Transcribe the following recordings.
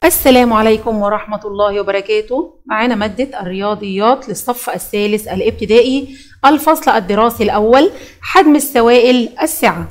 السلام عليكم ورحمة الله وبركاته معانا مادة الرياضيات للصف الثالث الابتدائي الفصل الدراسي الأول حجم السوائل السعة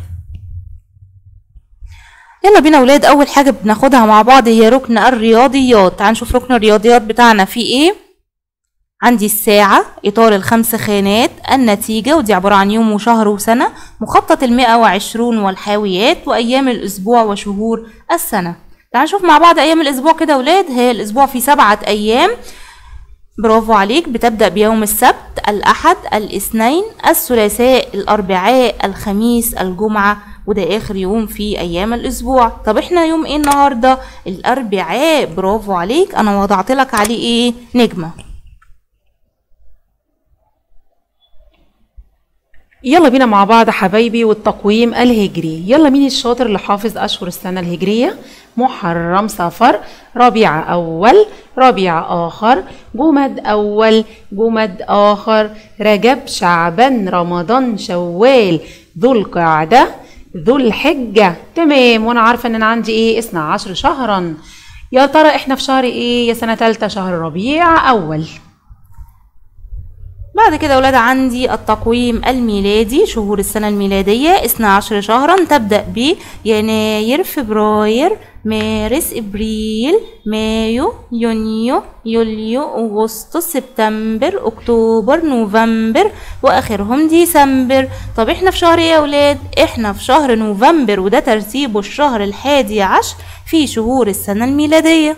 يلا بينا ولاد اول حاجه بناخدها مع بعض هي ركن الرياضيات تعال نشوف ركن الرياضيات بتاعنا فيه ايه عندي الساعة إطار الخمس خانات النتيجة ودي عبارة عن يوم وشهر وسنة مخطط المئة وعشرون والحاويات وأيام الأسبوع وشهور السنة تعال نشوف مع بعض أيام الأسبوع كده ولاد هي الأسبوع فيه سبعة أيام برافو عليك بتبدأ بيوم السبت الأحد الاثنين الثلاثاء الأربعاء الخميس الجمعة وده آخر يوم في أيام الأسبوع طب احنا يوم ايه النهاردة الأربعاء برافو عليك أنا وضعت لك عليه ايه نجمة يلا بينا مع بعض حبايبي والتقويم الهجري يلا مين الشاطر اللي حافظ أشهر السنة الهجرية محرم صفر ربيع أول ربيع آخر جمد أول جمد آخر رجب شعبان رمضان شوال ذو القعدة ذو الحجة تمام وأنا عارفة إن أنا عندي إيه اثنا عشر شهرا يا ترى إحنا في شهر إيه يا سنة تالتة شهر ربيع أول بعد كده ولاد عندي التقويم الميلادي شهور السنة الميلادية 12 شهرا تبدأ ب يناير فبراير مارس ابريل مايو يونيو يوليو اغسطس سبتمبر اكتوبر نوفمبر واخرهم ديسمبر طب احنا في شهر ايه يا ولاد احنا في شهر نوفمبر وده ترتيبه الشهر الحادي عشر في شهور السنة الميلادية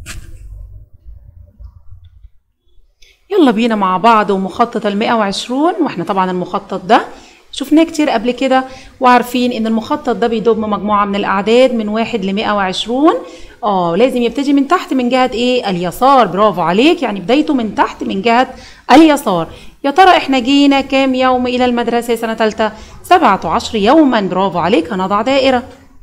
يلا بينا مع بعض ومخطط المئة وعشرون واحنا طبعا المخطط ده شفناه كتير قبل كده وعارفين ان المخطط ده بيضم مجموعة من الاعداد من واحد لمئة وعشرون اه لازم يبتدي من تحت من جهة ايه اليسار برافو عليك يعني بدايته من تحت من جهة اليسار يا ترى احنا جينا كام يوم الى المدرسة سنة تالتة سبعة عشر يوما برافو عليك هنضع دائرة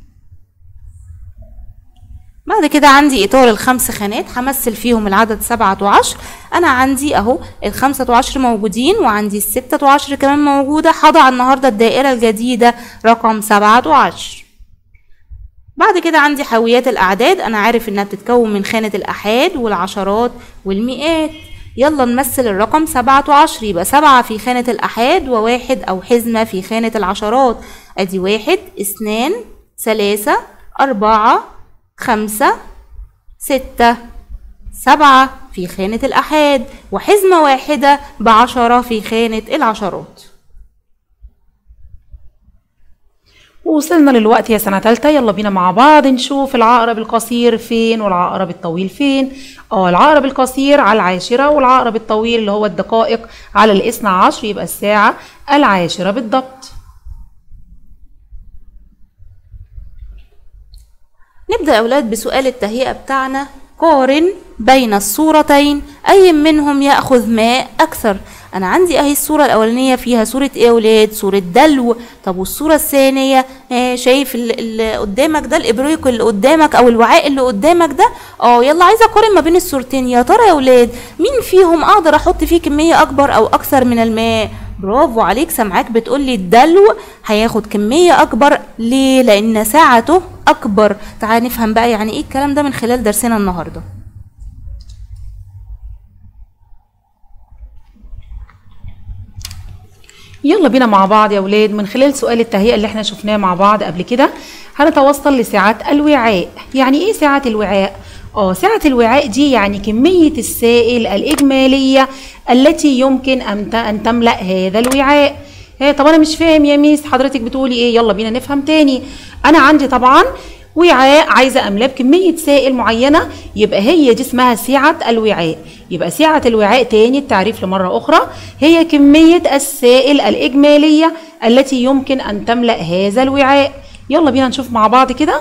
بعد كده عندي إطار الخمس خانات همثل فيهم العدد سبعة وعشر أنا عندي أهو الخمسة وعشر موجودين وعندي الستة وعشر كمان موجودة هضع النهاردة الدائرة الجديدة رقم سبعة وعشر بعد كده عندي حاويات الأعداد أنا عارف إنها بتتكون من خانة الأحاد والعشرات والمئات يلا نمثل الرقم سبعة وعشر يبقى سبعة في خانة الأحاد وواحد أو حزمة في خانة العشرات أدي واحد اثنان ثلاثة أربعة خمسة ستة سبعة في خانة الأحاد وحزمة واحدة بعشرة في خانة العشرات وصلنا للوقت يا سنة تالتة يلا بينا مع بعض نشوف العقرب القصير فين والعقرب الطويل فين اه العقرب القصير على العاشرة والعقرب الطويل اللي هو الدقائق على الاثنى عشر يبقى الساعة العاشرة بالضبط نبدأ يا أولاد بسؤال التهيئة بتاعنا قارن بين الصورتين أي منهم يأخذ ماء أكثر أنا عندي أهي الصورة الأولانية فيها صورة إيه يا أولاد صورة دلو طب والصورة الثانية آه شايف اللي قدامك ده الإبريق اللي قدامك أو الوعاء اللي قدامك ده اه يلا عايزة أقارن ما بين الصورتين يا ترى يا أولاد مين فيهم أقدر أحط فيه كمية أكبر أو أكثر من الماء برافو عليك سامعاك بتقولي الدلو هياخد كمية أكبر ليه؟ لأن ساعته أكبر تعال نفهم بقى يعني إيه الكلام ده من خلال درسنا النهاردة يلا بينا مع بعض يا ولاد من خلال سؤال التهيئة اللي احنا شفناه مع بعض قبل كده هنتوصل لسعة الوعاء يعني ايه سعة الوعاء؟ اه سعة الوعاء دي يعني كمية السائل الإجمالية التي يمكن أن تملأ هذا الوعاء هي طب أنا مش فاهم يا ميس حضرتك بتقولي إيه يلا بينا نفهم تاني أنا عندي طبعا وعاء عايزة أملاه بكمية سائل معينة يبقى هي دي اسمها سعة الوعاء يبقى سعة الوعاء تاني التعريف لمرة أخرى هي كمية السائل الإجمالية التي يمكن أن تملأ هذا الوعاء يلا بينا نشوف مع بعض كده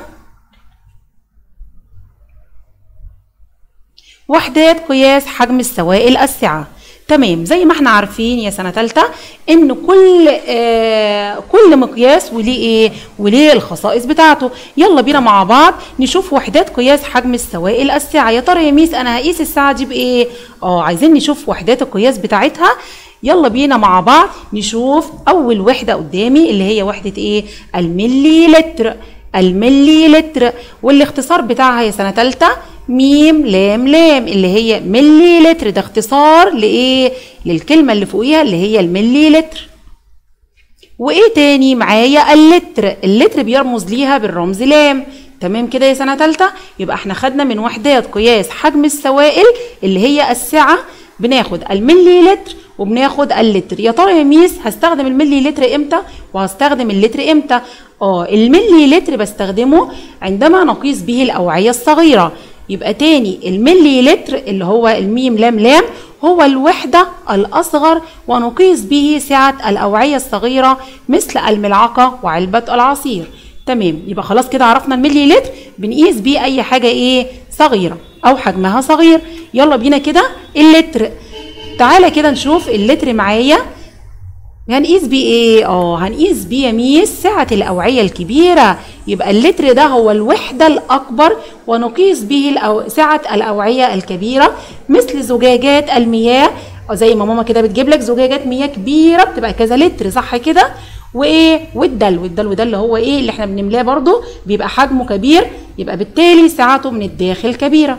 وحدات قياس حجم السوائل السعة تمام زي ما احنا عارفين يا سنة تالتة ان كل آه كل مقياس وليه ايه وليه الخصائص بتاعته يلا بينا مع بعض نشوف وحدات قياس حجم السوائل السعة يا ترى يا ميس انا هقيس الساعة دي بايه اه عايزين نشوف وحدات القياس بتاعتها يلا بينا مع بعض نشوف اول وحدة قدامي اللي هي وحدة ايه الملي لتر الملي لتر والاختصار بتاعها يا سنة تالتة ميم لام لام اللي هي ملي لتر ده اختصار لإيه؟ للكلمة اللي فوقيها اللي هي الملي لتر وايه تاني معايا اللتر اللتر بيرمز ليها بالرمز لام تمام كده يا سنه تالته يبقى احنا خدنا من وحدات قياس حجم السوائل اللي هي السعه بناخد الملي لتر وبناخد اللتر يا ترى يا ميس هستخدم الملي لتر امتى وهستخدم اللتر امتى اه الملي لتر بستخدمه عندما نقيس به الاوعيه الصغيره يبقى تاني الملي لتر اللي هو الميم لام لام هو الوحدة الأصغر ونقيس به سعة الأوعية الصغيرة مثل الملعقة وعلبة العصير تمام يبقى خلاص كده عرفنا الملي لتر بنقيس بيه أي حاجة إيه صغيرة أو حجمها صغير يلا بينا كده اللتر تعالى كده نشوف اللتر معايا هنقيس بيه ايه اه هنقيس بيه يا ميس سعة الأوعية الكبيرة يبقى اللتر ده هو الوحدة الأكبر ونقيس به الأو... سعة الأوعية الكبيرة مثل زجاجات المياه أو زي ما ماما كده بتجيب لك زجاجات مياه كبيرة بتبقى كذا لتر صح كده وايه والدلو الدلو ده اللي هو ايه اللي احنا بنملاه برضو بيبقى حجمه كبير يبقى بالتالي سعته من الداخل كبيره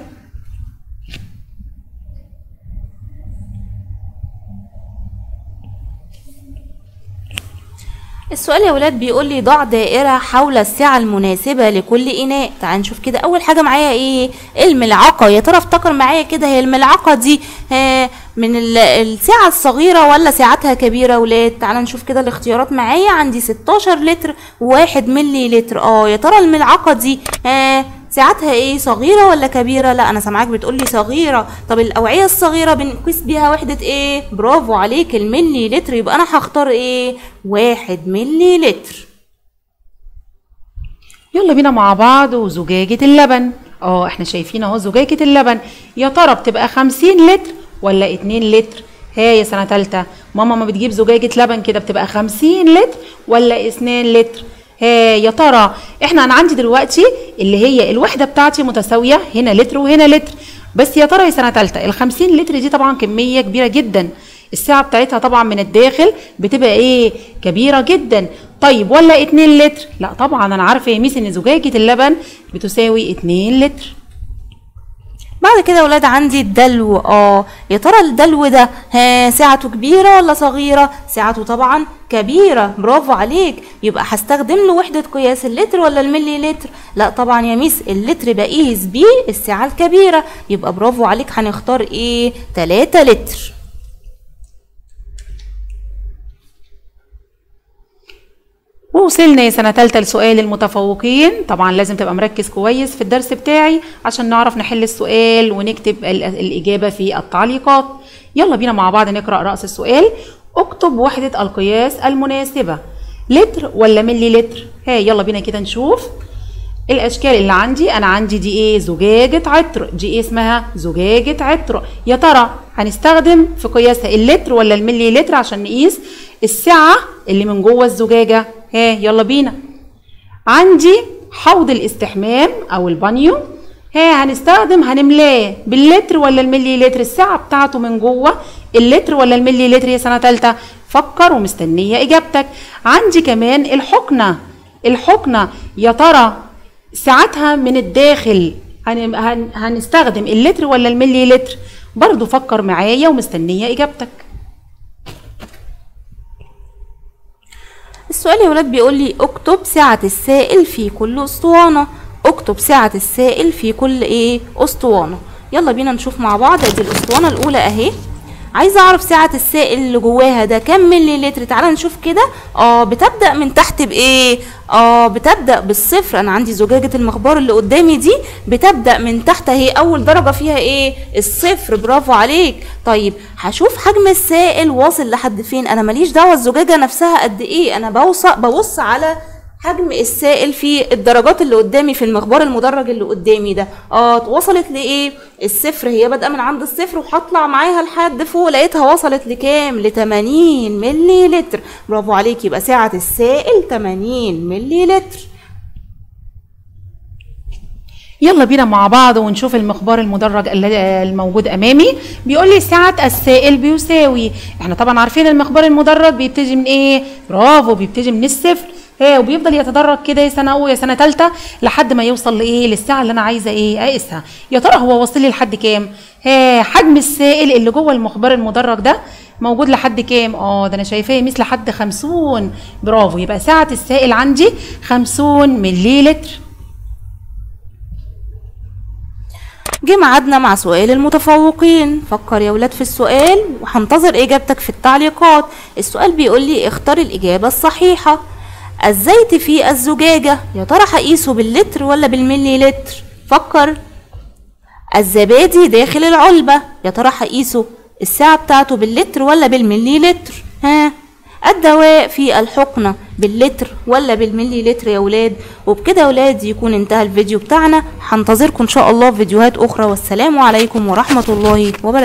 السؤال يا ولاد بيقول لي ضع دائرة حول السعة المناسبة لكل إناء تعال نشوف كده أول حاجة معايا إيه الملعقة يا ترى افتكر معايا كده هي الملعقة دي ها من ال- السعة الصغيرة ولا سعتها كبيرة ولاد تعال نشوف كده الاختيارات معايا عندي 16 لتر وواحد ملي لتر اه يا ترى الملعقة دي ها ساعتها ايه صغيرة ولا كبيرة لا انا سامعاك بتقولي صغيرة طب الاوعية الصغيرة بنقيس بيها وحدة ايه برافو عليك الملي لتر يبقى انا هختار ايه واحد ملي لتر يلا بينا مع بعض وزجاجة اللبن اه احنا شايفين اهو زجاجة اللبن يا ترى بتبقى 50 لتر ولا 2 لتر ها يا سنة تالتة ماما ما بتجيب زجاجة لبن كده بتبقى 50 لتر ولا 2 لتر ها يا ترى احنا انا عندي دلوقتي اللي هي الوحدة بتاعتي متساوية هنا لتر وهنا لتر بس يا ترى يا سنة تالتة ال 50 لتر دي طبعا كمية كبيرة جدا السعة بتاعتها طبعا من الداخل بتبقى ايه كبيرة جدا طيب ولا 2 لتر لا طبعا انا عارفة يا ميس ان زجاجة اللبن بتساوي 2 لتر بعد كده يا ولاد عندي الدلو اه يا ترى الدلو ده ها سعته كبيرة ولا صغيرة سعته طبعا كبيرة برافو عليك يبقى هستخدم له وحدة قياس اللتر ولا الملي لتر لا طبعا يا ميس اللتر بقيس بيه السعة الكبيرة يبقى برافو عليك هنختار ايه 3 لتر ووصلنا يا سنة تالتة لسؤال المتفوقين طبعا لازم تبقى مركز كويس في الدرس بتاعي عشان نعرف نحل السؤال ونكتب ال- الإجابة في التعليقات يلا بينا مع بعض نقرأ رأس السؤال اكتب وحدة القياس المناسبة لتر ولا ملي لتر ها يلا بينا كده نشوف الاشكال اللي عندي انا عندي دي ايه زجاجة عطر دي ايه اسمها زجاجة عطر يا ترى هنستخدم في قياسها اللتر ولا الملي لتر عشان نقيس السعة اللي من جوه الزجاجة ها يلا بينا عندي حوض الاستحمام او البانيو ها هنستخدم هنملاه باللتر ولا الملي لتر السعة بتاعته من جوه اللتر ولا الملي لتر يا سنة تالتة فكر ومستنية اجابتك عندي كمان الحقنة الحقنة يا ترى ساعتها من الداخل هن... هن... هنستخدم اللتر ولا الملي لتر برضو فكر معايا ومستنية إجابتك السؤال يا ولاد بيقول لي اكتب سعة السائل في كل اسطوانة اكتب سعة السائل في كل ايه اسطوانة يلا بينا نشوف مع بعض ادي الاسطوانة الاولى اهي عايزه اعرف سعة السائل اللي جواها ده كام ملي لتر تعالى نشوف كده اه بتبدأ من تحت بايه اه بتبدأ بالصفر انا عندي زجاجة المخبار اللي قدامي دي بتبدأ من تحت اهي اول درجة فيها ايه الصفر برافو عليك طيب هشوف حجم السائل واصل لحد فين انا ماليش دعوة الزجاجة نفسها قد ايه انا بوص ببص على حجم السائل في الدرجات اللي قدامي في المخبار المدرج اللي قدامي ده اه وصلت لايه الصفر هي بادئه من عند الصفر وهطلع معاها لحد فوق لقيتها وصلت لكام ل 80 ملي لتر برافو عليك يبقى سعه السائل 80 ملي لتر يلا بينا مع بعض ونشوف المخبار المدرج ال- الموجود امامي بيقول لي سعة السائل بيساوي احنا طبعا عارفين المخبار المدرج بيبتدي من ايه برافو بيبتدي من الصفر ها وبيفضل يتدرج كده يا سنه اولى يا سنه ثالثه لحد ما يوصل لايه للساعه اللي انا عايزه ايه اقيسها يا ترى هو واصل لي لحد كام ها حجم السائل اللي جوه المخبر المدرج ده موجود لحد كام اه ده انا شايفاه مثل لحد 50 برافو يبقى سعه السائل عندي 50 ملي لتر جه ميعادنا مع سؤال المتفوقين فكر يا ولاد في السؤال وهنتظر اجابتك في التعليقات السؤال بيقول لي اختار الاجابه الصحيحه الزيت في الزجاجه يا ترى هقيسه باللتر ولا بالملي لتر فكر الزبادي داخل العلبه يا ترى هقيسه الساعه بتاعته باللتر ولا بالملي لتر ها الدواء في الحقنة باللتر ولا بالملي لتر يا ولاد وبكده يا ولاد يكون انتهى الفيديو بتاعنا هنتظركم ان شاء الله في فيديوهات اخرى والسلام عليكم ورحمة الله وبركاته